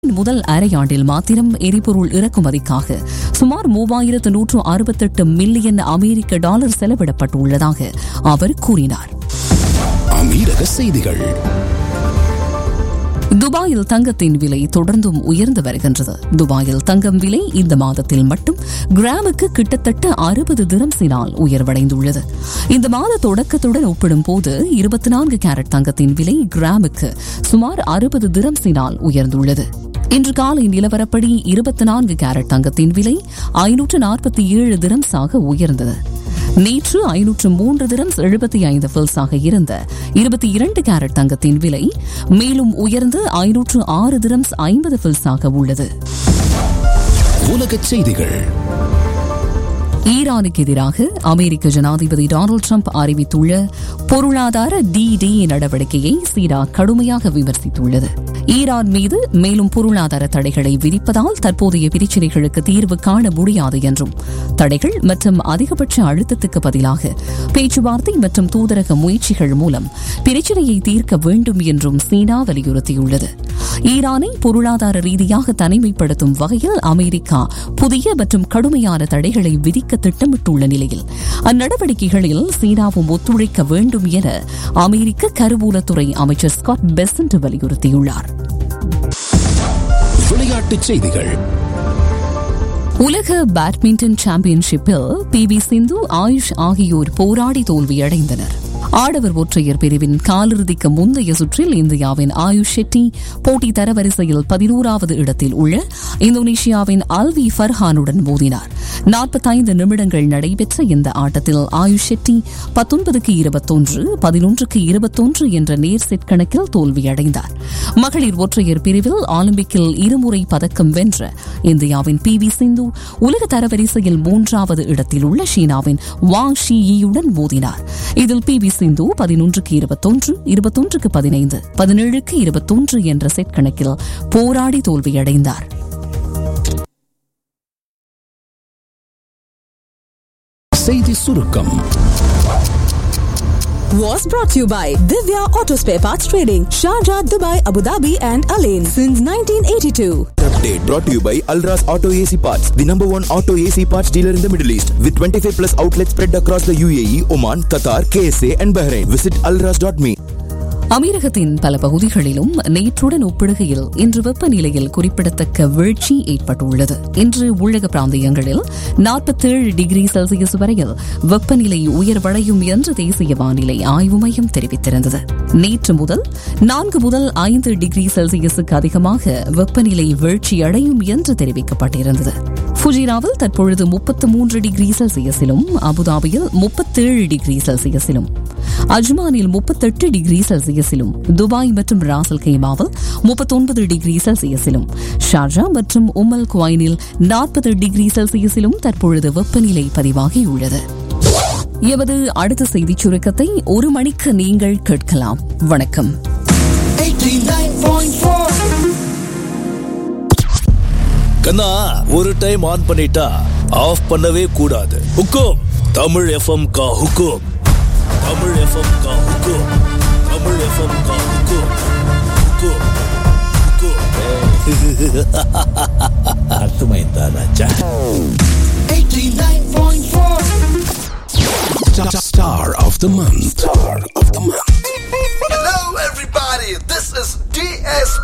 முதல் அரையாண்டில் மாத்திரம் எரிபொருள் இறக்குமதிக்காக சுமார் மூவாயிரத்து நூற்று அறுபத்தெட்டு மில்லியன் அமெரிக்க டாலர் செலவிடப்பட்டுள்ளதாக அவர் கூறினார் அமீரக செய்திகள் துபாயில் தங்கத்தின் விலை தொடர்ந்தும் உயர்ந்து வருகின்றது துபாயில் தங்கம் விலை இந்த மாதத்தில் மட்டும் கிராமுக்கு கிட்டத்தட்ட அறுபது திரம்சினால் உயர்வடைந்துள்ளது இந்த மாத தொடக்கத்துடன் ஒப்பிடும்போது இருபத்தி நான்கு கேரட் தங்கத்தின் விலை கிராமுக்கு சுமார் அறுபது திரம்சினால் உயர்ந்துள்ளது இன்று காலை நிலவரப்படி இருபத்தி நான்கு கேரட் தங்கத்தின் விலை ஐநூற்று நாற்பத்தி ஏழு திரம்ஸாக உயர்ந்தது நேற்று ஐநூற்று மூன்று திரம்ஸ் எழுபத்தி ஐந்து பில்ஸாக இருந்த இருபத்தி இரண்டு கேரட் தங்கத்தின் விலை மேலும் உயர்ந்து ஐநூற்று ஆறு திரம்ஸ் ஐம்பது பில்ஸாக உள்ளது உலக செய்திகள் ஈரானுக்கு எதிராக அமெரிக்க ஜனாதிபதி டொனால்டு ட்ரம்ப் அறிவித்துள்ள பொருளாதார டி டே நடவடிக்கையை சீனா கடுமையாக விமர்சித்துள்ளது ஈரான் மீது மேலும் பொருளாதார தடைகளை விதிப்பதால் தற்போதைய பிரச்சினைகளுக்கு தீர்வு காண முடியாது என்றும் தடைகள் மற்றும் அதிகபட்ச அழுத்தத்துக்கு பதிலாக பேச்சுவார்த்தை மற்றும் தூதரக முயற்சிகள் மூலம் பிரச்சினையை தீர்க்க வேண்டும் என்றும் சீனா வலியுறுத்தியுள்ளது ஈரானை பொருளாதார ரீதியாக தனிமைப்படுத்தும் வகையில் அமெரிக்கா புதிய மற்றும் கடுமையான தடைகளை விதிக்க திட்டமிட்டுள்ள நிலையில் அந்நடவடிக்கைகளில் சீனாவும் ஒத்துழைக்க வேண்டும் என அமெரிக்க கருவூலத்துறை அமைச்சர் ஸ்காட் பெசன்ட் வலியுறுத்தியுள்ளார் விளையாட்டுச் செய்திகள் உலக பேட்மிண்டன் சாம்பியன்ஷிப்பில் பி வி சிந்து ஆயுஷ் ஆகியோர் போராடி தோல்வியடைந்தனர் ஆடவர் ஒற்றையர் பிரிவின் காலிறுதிக்கு முந்தைய சுற்றில் இந்தியாவின் ஆயுஷ் ஷெட்டி போட்டி தரவரிசையில் பதினோராவது இடத்தில் உள்ள இந்தோனேஷியாவின் அல்வி ஃபர்ஹானுடன் மோதினார் நாற்பத்தைந்து நிமிடங்கள் நடைபெற்ற இந்த ஆட்டத்தில் ஆயுஷ் ஷெட்டி பத்தொன்பதுக்கு இருபத்தொன்று பதினொன்றுக்கு இருபத்தொன்று என்ற நேர் செட் கணக்கில் தோல்வியடைந்தார் மகளிர் ஒற்றையர் பிரிவில் ஒலிம்பிக்கில் இருமுறை பதக்கம் வென்ற இந்தியாவின் பி வி சிந்து உலக தரவரிசையில் மூன்றாவது இடத்தில் உள்ள சீனாவின் வாங் ஷி யுடன் மோதினார் இதில் பி வி சிந்து பதினொன்றுக்கு இருபத்தொன்று இருபத்தொன்றுக்கு பதினைந்து பதினேழுக்கு இருபத்தொன்று என்ற செட் கணக்கில் போராடி தோல்வியடைந்தார் செய்தி சுருக்கம் was brought to you by Divya Auto Spare Parts Trading, Sharjah, Dubai, Abu Dhabi, and Alain since 1982. Update brought to you by Alras Auto AC Parts, the number one auto AC parts dealer in the Middle East, with 25 plus outlets spread across the UAE, Oman, Qatar, KSA, and Bahrain. Visit alras.me. அமீரகத்தின் பல பகுதிகளிலும் நேற்றுடன் ஒப்பிடுகையில் இன்று வெப்பநிலையில் குறிப்பிடத்தக்க வீழ்ச்சி ஏற்பட்டுள்ளது இன்று உள்ளக பிராந்தியங்களில் நாற்பத்தேழு டிகிரி செல்சியஸ் வரையில் வெப்பநிலை உயர்வடையும் என்று தேசிய வானிலை ஆய்வு மையம் தெரிவித்திருந்தது நேற்று முதல் நான்கு முதல் ஐந்து டிகிரி செல்சியஸுக்கு அதிகமாக வெப்பநிலை வீழ்ச்சியடையும் என்று தெரிவிக்கப்பட்டிருந்தது ஃபுஜிராவில் தற்பொழுது முப்பத்து மூன்று டிகிரி செல்சியஸிலும் அபுதாபியில் முப்பத்தேழு டிகிரி செல்சியஸிலும் அஜ்மானில் முப்பத்தெட்டு டிகிரி செல்சியஸிலும் துபாய் மற்றும் ராசல் கைமாவில் முப்பத்தொன்பது டிகிரி செல்சியஸிலும் ஷார்ஜா மற்றும் உமல் குவைனில் நாற்பது டிகிரி செல்சியஸிலும் தற்பொழுது வெப்பநிலை பதிவாகியுள்ளது எமது அடுத்த செய்திச் சுருக்கத்தை ஒரு மணிக்கு நீங்கள் கேட்கலாம் வணக்கம் கண்ணா ஒரு டைம் ஆன் பண்ணிட்டா ஆஃப் பண்ணவே கூடாது ஹுக்கும் தமிழ் எஃப்எம் கா ஹுக்கும் தமிழ் எஃப்எம் கா ஹுக்கும் தமிழ் எஃப்எம் கா ஹுக்கும் ஹுக்கும் ஹுக்கும் அர்த்தமைந்தா ராஜா Star of the month. Star of the month. Hello, everybody. This is DS